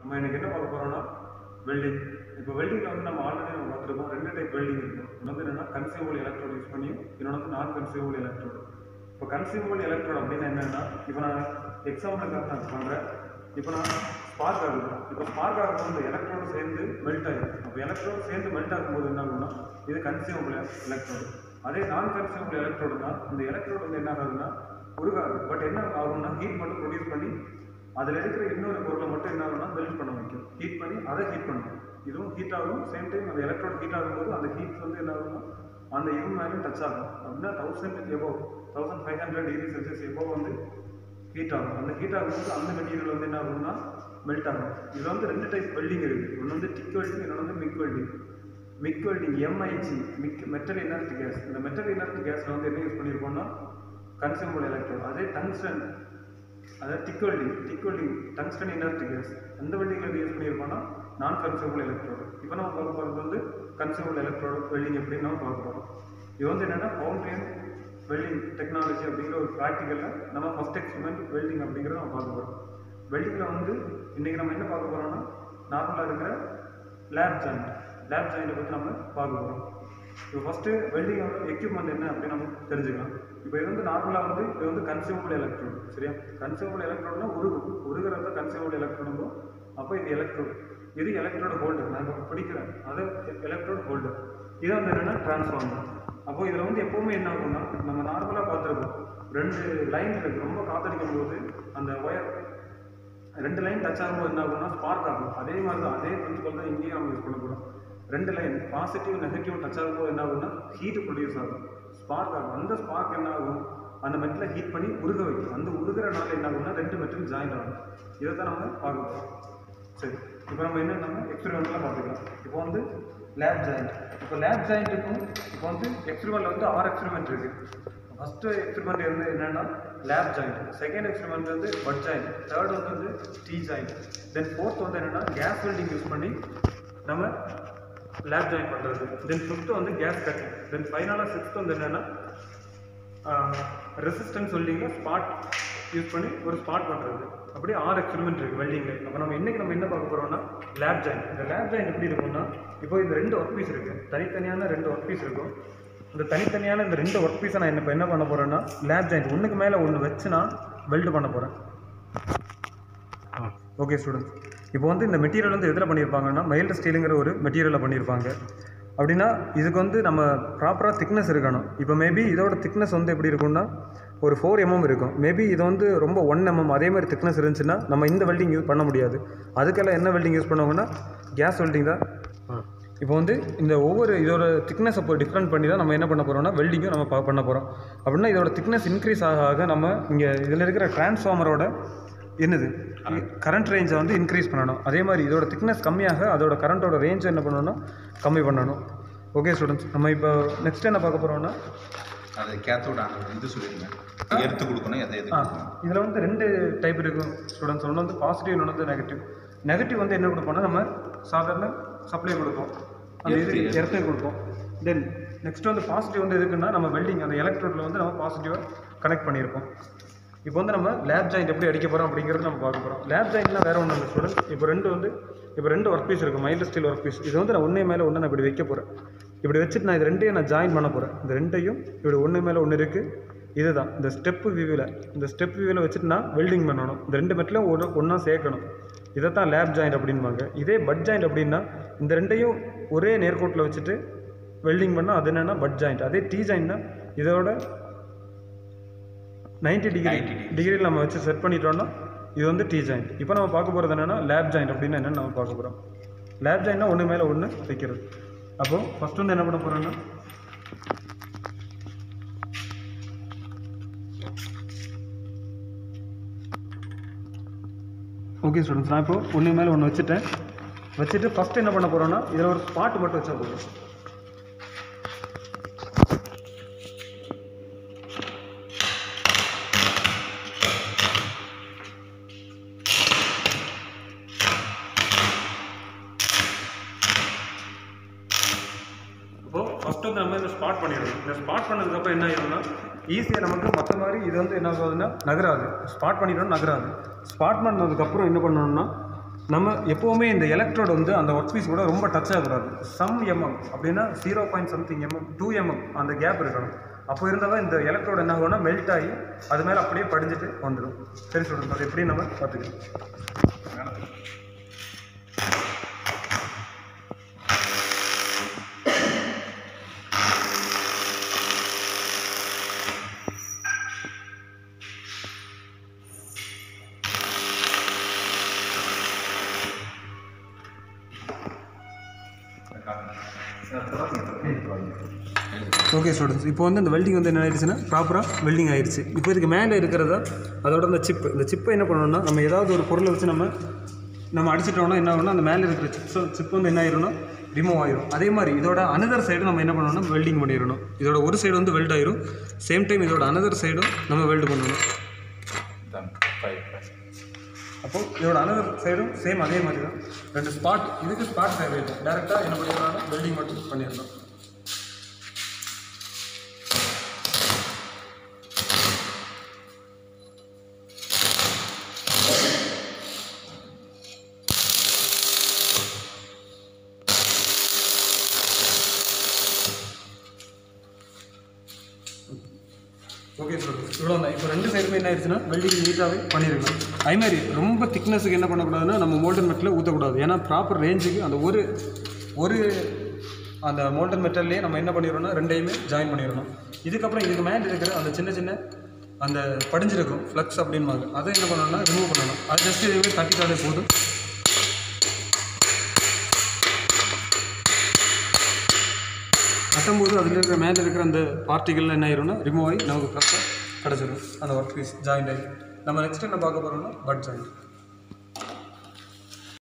நம்ம இன்னைக்கு என்ன பார்க்க போறோம்னா வெல்டிங் இப்போ வெல்டிங்கில் வந்து நம்ம ஆல்ரெடி நம்ம பார்த்துருக்கோம் ரெண்டு டைப் வெல்டிங் இருக்கு ஒன்று வந்து என்னன்னா கன்சியூமபிள் எலக்ட்ரோட் யூஸ் பண்ணி இன்னொன்று வந்து நான் கன்சியூமபிள் எலக்ட்ரோட் இப்போ கன்சியூமபிள் எலக்ட்ரோட் அப்படின்னா என்னன்னா இப்போ நான் எக்ஸாம்பிளுக்காக நான் பண்ணுறேன் இப்போ நான் ஸ்பார்க் ஆகுது இப்போ ஸ்பார்க் ஆகும்போது இந்த எலக்ட்ரோடு சேர்ந்து மெல்ட் ஆகிடும் அப்போ எலக்ட்ரோடு சேர்ந்து மெல்ட் ஆகும்போது என்ன ஆகும்னா இது கன்சியூமபிள் எலக்ட்ரோடு அதே நான் கன்சியூமபிள் எலக்ட்ரோடுனா இந்த எலக்ட்ரோடு வந்து என்ன ஆகுதுன்னா உருகாது பட் என்ன ஆகும்னா ஹீட் மட்டும் ப்ரொடியூஸ் பண்ணி அதில் இருக்கிற இன்னொரு பொருளை மட்டும் என்ன ஆகும்னா மெல்ட் பண்ண வைக்கும் ஹீட் பண்ணி அதை ஹீட் பண்ணும் இதுவும் ஹீட் ஆகும் சேம் டைம் அந்த எலக்ட்ரோட் ஹீட் ஆகும்போது அந்த ஹீட் வந்து என்ன ஆகும்னா அந்த இது மேலேயும் டச் ஆகும் அப்படின்னா thousand above thousand five hundred degree Celsius above வந்து ஹீட் ஆகும் அந்த ஹீட் ஆகும்போது அந்த மெட்டீரியல் வந்து என்ன ஆகும்னா மெல்ட் ஆகும் இதில் வந்து ரெண்டு டைப் வெல்டிங் இருக்குது ஒன்று வந்து டிக் வெல்டிங் இன்னொன்று வந்து MIG welding MIG welding MIG MIG metal inert gas இந்த மெட்டல் இனர்ட் கேஸில் வந்து என்ன யூஸ் பண்ணியிருக்கோம்னா கன்சியூமபிள் எலக்ட்ரோட் அதே டங்ஸ்டன் அதாவது TIG welding TIG welding tungsten inert gas அந்த வெல்டிங் வந்து யூஸ் பண்ணியிருக்கோம்னா நான் கன்சியூமபிள் எலக்ட்ரோடு இப்போ நம்ம பார்க்க போகிறது வந்து கன்சியூமபிள் எலக்ட்ரோடு வெல்டிங் எப்படின்னு நம்ம பார்க்க போகிறோம் இது வந்து என்னென்னா ஃபவுண்டைன் வெல்டிங் டெக்னாலஜி அப்படிங்கிற ஒரு ப்ராக்டிக்கலில் நம்ம ஃபஸ்ட் எக்ஸ்பெரிமெண்ட் வெல்டிங் அப்படிங்கிறத நம்ம பார்க்க போகிறோம் வெல்டிங்கில் வந்து இன்றைக்கி நம்ம என்ன பார்க்க போகிறோம்னா நார்மலாக இருக்கிற லேப் ஜாயிண்ட் லேப் ஜாயிண்ட்டை பற்றி நம்ம பார்க்க போகிறோம் இப்போ ஃபஸ்ட்டு வெல்டிங்கோட எக்யூப்மெண்ட் என்ன அப்படின்னு நம்ம தெரிஞ்சுக்கலாம் இப்போ இது வந்து நார்மலாக வந்து இது வந்து கன்சியூமபிள் எலக்ட்ரோடு சரியா கன்சியூமபிள் எலக்ட்ரோடுனா உருகும் உருகிறது கன்சியூமபிள் எலக்ட்ரோடுங்கும் அப்போ இது எலக்ட்ரோடு இது எலக்ட்ரோடு ஹோல்டர் நான் இப்போ பிடிக்கிறேன் அது எலக்ட்ரோடு ஹோல்டர் இது வந்து என்னென்னா டிரான்ஸ்ஃபார்மர் அப்போ இதில் வந்து எப்போவுமே என்ன ஆகும்னா நம்ம நார்மலாக பார்த்துருக்கோம் ரெண்டு லைன் இருக்கு ரொம்ப காத்தடிக்கும் போது அந்த ஒயர் ரெண்டு லைன் டச் ஆகும்போது என்ன ஆகும்னா ஸ்பார்க் ஆகும் அதே மாதிரி தான் அதே பிரின்சிபல் தான் இங்கேயும் நம்ம யூஸ் பண்ண போகிறோம் ரெண்டு லைன் பாசிட்டிவ் நெகட்டிவ் டச் ஆகும்போது என்ன ஆகும்னா ஹீட் ப்ரொடியூஸ் ஆகும் ஸ்பார்க் ஆகும் அந்த ஸ்பார்க் என்ன ஆகும் அந்த மெட்டலை ஹீட் பண்ணி உருக வைக்கும் அந்த உருகிறனால என்ன ஆகும்னா ரெண்டு மெட்டல் ஜாயின் ஆகும் இதை தான் நம்ம பார்க்க போகிறோம் சரி இப்போ நம்ம என்ன நம்ம எக்ஸ்பெரிமெண்ட்லாம் பார்த்துக்கலாம் இப்போ வந்து லேப் ஜாயிண்ட் இப்போ லேப் ஜாயிண்ட்டுக்கும் இப்போ வந்து எக்ஸ்பெரிமெண்ட் வந்து ஆறு எக்ஸ்பெரிமெண்ட் இருக்குது ஃபஸ்ட்டு எக்ஸ்பெரிமெண்ட் வந்து என்னென்னா லேப் ஜாயிண்ட் செகண்ட் எக்ஸ்பெரிமெண்ட் வந்து பட் ஜாயிண்ட் தேர்ட் வந்து வந்து டீ ஜாயிண்ட் தென் ஃபோர்த் வந்து என்னென்னா கேஸ் வெல்டிங் யூஸ் பண்ணி நம்ம லேப் ஜாயின் பண்ணுறது தென் ஃபிஃப்த்து வந்து கேஸ் கட்டிங் தென் ஃபைனலாக சிக்ஸ்த் வந்து என்னென்னா ரெசிஸ்டன்ஸ் வெல்டிங்கில் ஸ்பாட் யூஸ் பண்ணி ஒரு ஸ்பாட் பண்ணுறது அப்படியே ஆறு எக்ஸ்பெரிமெண்ட் இருக்குது வெல்டிங்கில் அப்போ நம்ம இன்றைக்கி நம்ம என்ன பார்க்க போகிறோம்னா லேப் ஜாயின் இந்த லேப் ஜாயின் எப்படி இருக்கும்னா இப்போ இந்த ரெண்டு ஒர்க் பீஸ் இருக்குது தனித்தனியான ரெண்டு ஒர்க் பீஸ் இருக்கும் இந்த தனித்தனியான இந்த ரெண்டு ஒர்க் பீஸை நான் இப்போ என்ன பண்ண போகிறேன்னா லேப் ஜாயிண்ட் ஒன்றுக்கு மேலே ஒன்று வச்சு நான் வெல்டு பண்ண போகிறேன் ஓகே ஸ்டூடெண்ட்ஸ் இப்போ வந்து இந்த மெட்டீரியல் வந்து எதில் பண்ணியிருப்பாங்கன்னா மைல்டு ஸ்டீலுங்கிற ஒரு மெட்டீரியலில் பண்ணியிருப்பாங்க அப்படின்னா இதுக்கு வந்து நம்ம ப்ராப்பராக திக்னஸ் இருக்கணும் இப்போ மேபி இதோட திக்னஸ் வந்து எப்படி இருக்கும்னா ஒரு ஃபோர் எம்எம் இருக்கும் மேபி இது வந்து ரொம்ப ஒன் எம்எம் அதே மாதிரி திக்னஸ் இருந்துச்சுன்னா நம்ம இந்த வெல்டிங் யூஸ் பண்ண முடியாது அதுக்கெல்லாம் என்ன வெல்டிங் யூஸ் பண்ணுவாங்கன்னா கேஸ் வெல்டிங் தான் இப்போ வந்து இந்த ஒவ்வொரு இதோட திக்னஸ் அப்போ டிஃப்ரெண்ட் பண்ணி தான் நம்ம என்ன பண்ண போகிறோம்னா வெல்டிங்கும் நம்ம பா- பண்ண போகிறோம் அப்படின்னா இதோட திக்னஸ் இன்க்ரீஸ் ஆக ஆக நம்ம இங்கே இதில் இருக்கிற டிரான்ஸ்ஃபார்மரோட என்னது கரண்ட் ரேஞ்சை வந்து இன்க்ரீஸ் பண்ணணும் அதே மாதிரி இதோட திக்னஸ் கம்மியாக அதோட கரண்ட்டோட ரேஞ்ச் என்ன பண்ணணும்னா கம்மி பண்ணணும் ஓகே ஸ்டூடெண்ட்ஸ் நம்ம இப்போ நெக்ஸ்ட் என்ன பார்க்க போகிறோம்னா அது கேத்தோட இது சொல்லிடுங்க எடுத்து கொடுக்கணும் எதை எது ஆ கொடுக்கணும் இதில் வந்து ரெண்டு டைப் இருக்கும் ஸ்டூடெண்ட்ஸ் ஒன்று வந்து பாசிட்டிவ் இன்னொன்று வந்து நெகட்டிவ் நெகட்டிவ் வந்து என்ன கொடுப்போம்னா நம்ம சாதாரண சப்ளை கொடுப்போம் அந்த இது Earth. எர்த்தை கொடுப்போம் தென் நெக்ஸ்ட் வந்து பாசிட்டிவ் வந்து எதுக்குன்னா நம்ம வெல்டிங் அந்த எலக்ட்ரோட்டில் வந்து நம்ம பாசிட்டிவாக கனெக்ட் பண்ணியிருப்போம் இப்போ வந்து நம்ம லேப் ஜாயிண்ட் எப்படி அடிக்க போகிறோம் அப்படிங்கிறது நம்ம பார்க்க போகிறோம் லேப் ஜாயிண்ட்லாம் வேறு ஒன்றும் இல்லை ஸ்டூடெண்ட் இப்போ ரெண்டு வந்து இப்போ ரெண்டு ஒர்க் பீஸ் இருக்குது மைல்டு ஸ்டீல் ஒர்க் பீஸ் இது வந்து நான் ஒன்றே மேலே ஒன்று நான் இப்படி வைக்க போகிறேன் இப்படி வச்சுட்டு நான் இது ரெண்டையும் நான் ஜாயின் பண்ண போகிறேன் இந்த ரெண்டையும் இப்படி ஒன்று மேலே ஒன்று இருக்குது இதுதான் இந்த ஸ்டெப்பு வியூவில் இந்த ஸ்டெப் வியூவில் வச்சுட்டு நான் வெல்டிங் பண்ணணும் இந்த ரெண்டு மெட்டலும் ஒரு ஒன்றா சேர்க்கணும் இதை தான் லேப் ஜாயிண்ட் அப்படின்பாங்க இதே பட் ஜாயிண்ட் அப்படின்னா இந்த ரெண்டையும் ஒரே நேர்கோட்டில் வச்சுட்டு வெல்டிங் பண்ணால் அது என்னென்னா பட் ஜாயிண்ட் அதே டீ ஜாயிண்ட்னா இதோட 90 டிகிரி 90 degree. டிகிரியில் நம்ம வச்சு செட் பண்ணிட்டோம்னா இது வந்து டீ ஜாயிண்ட் இப்போ நம்ம பார்க்க போகிறது என்னென்னா லேப் ஜாயிண்ட் அப்படின்னு என்னென்னு நம்ம பார்க்க போகிறோம் லேப் ஜாயிண்ட்னா ஒன்று மேலே ஒன்று வைக்கிறது அப்போது ஃபஸ்ட் வந்து என்ன பண்ண போகிறோன்னா ஓகே ஸ்டூடெண்ட்ஸ் நான் இப்போ ஒன்று மேலே ஒன்று வச்சுட்டேன் வச்சுட்டு ஃபஸ்ட்டு என்ன பண்ண போகிறோன்னா இதில் ஒரு ஸ்பாட் மட்டும் வச்சா போதும் இப்போ ஃபஸ்ட் வந்து நம்ம இந்த ஸ்பாட் பண்ணிடணும் இந்த ஸ்பாட் பண்ணதுக்கப்புறம் என்ன ஆயிரும்னா ஈஸியாக நமக்கு மற்ற மாதிரி இது வந்து என்ன ஆகுதுன்னா நகராது ஸ்பாட் பண்ணிட்டோம்னா நகராது ஸ்பாட் பண்ணதுக்கப்புறம் என்ன பண்ணணும்னா நம்ம எப்போவுமே இந்த எலக்ட்ரோடு வந்து அந்த ஒர்க் பீஸ் கூட ரொம்ப டச் ஆகக்கூடாது சம் எம்எம் அப்படின்னா zero point something mm two mm அந்த கேப் இருக்கணும் அப்போ இருந்தால் இந்த எலக்ட்ரோடு என்ன ஆகும்னா மெல்ட் ஆகி அது மேலே அப்படியே படிஞ்சிட்டு வந்துடும் சரி சொல்லுங்கள் அது எப்படி நம்ம பார்த்துக்கலாம் ஓகே ஸ்டூடெண்ட்ஸ் இப்போ வந்து இந்த வெல்டிங் வந்து என்ன ஆயிடுச்சுன்னா ப்ராப்பராக வெல்டிங் ஆயிடுச்சு இப்போ இதுக்கு மேலே இருக்கிறதா அதோட அந்த சிப் இந்த சிப்பை என்ன பண்ணணும்னா நம்ம ஏதாவது ஒரு பொருளை வச்சு நம்ம நம்ம அடிச்சிட்டோம்னா என்ன ஆகும்னா அந்த மேலே இருக்கிற சிப்ஸ் சிப் வந்து என்ன ஆயிரும்னா ரிமூவ் ஆயிரும் அதே மாதிரி இதோட அனதர் சைடு நம்ம என்ன பண்ணணும்னா வெல்டிங் பண்ணிடணும் இதோட ஒரு சைடு வந்து வெல்ட் ஆயிரும் சேம் டைம் இதோட அனதர் சைடும் நம்ம வெல்ட் பண்ணணும் அப்போ இதோட அனதர் சைடும் சேம் அதே மாதிரி தான் ரெண்டு ஸ்பாட் இதுக்கு ஸ்பாட் தேவையில்லை டேரெக்டாக என்ன பண்ணிடலாம் வெல்டிங் மட்டும் பண்ணிடலாம் ஓகே சார் இவ்வளோ தான் இப்போ ரெண்டு சைடுமே என்ன ஆயிடுச்சுன்னா வெல்டிங் நீட்டாகவே பண்ணிருக்கலாம் அதே மாதிரி ரொம்ப திக்னஸுக்கு என்ன பண்ணக்கூடாதுன்னா நம்ம மோல்டன் மெட்டலில் ஊற்றக்கூடாது ஏன்னா ப்ராப்பர் ரேஞ்சுக்கு அந்த ஒரு ஒரு அந்த மோல்டன் மெட்டல்லையே நம்ம என்ன பண்ணிடுறோம்னா ரெண்டையுமே ஜாயின் பண்ணிடணும் இதுக்கப்புறம் இதுக்கு மேலே இருக்கிற அந்த சின்ன சின்ன அந்த படிஞ்சிருக்கும் ஃப்ளக்ஸ் அப்படின்பாங்க அதை என்ன பண்ணணும்னா ரிமூவ் பண்ணணும் அது ஜஸ்ட் இதுவே தட்டிட்டாலே போதும் கட்டும்போது அதில் இருக்கிற மேலே இருக்கிற அந்த பார்ட்டிகள் என்ன ஆயிரும்னா ரிமூவ் ஆகி நமக்கு ப்ளஸ்ஸாக கிடச்சிரும் அந்த ஒர்க் பீஸ் ஜாயிண்ட் ஆகி நம்ம நெக்ஸ்ட் என்ன பார்க்க போகிறோம்னா பட் ஜாயிண்ட்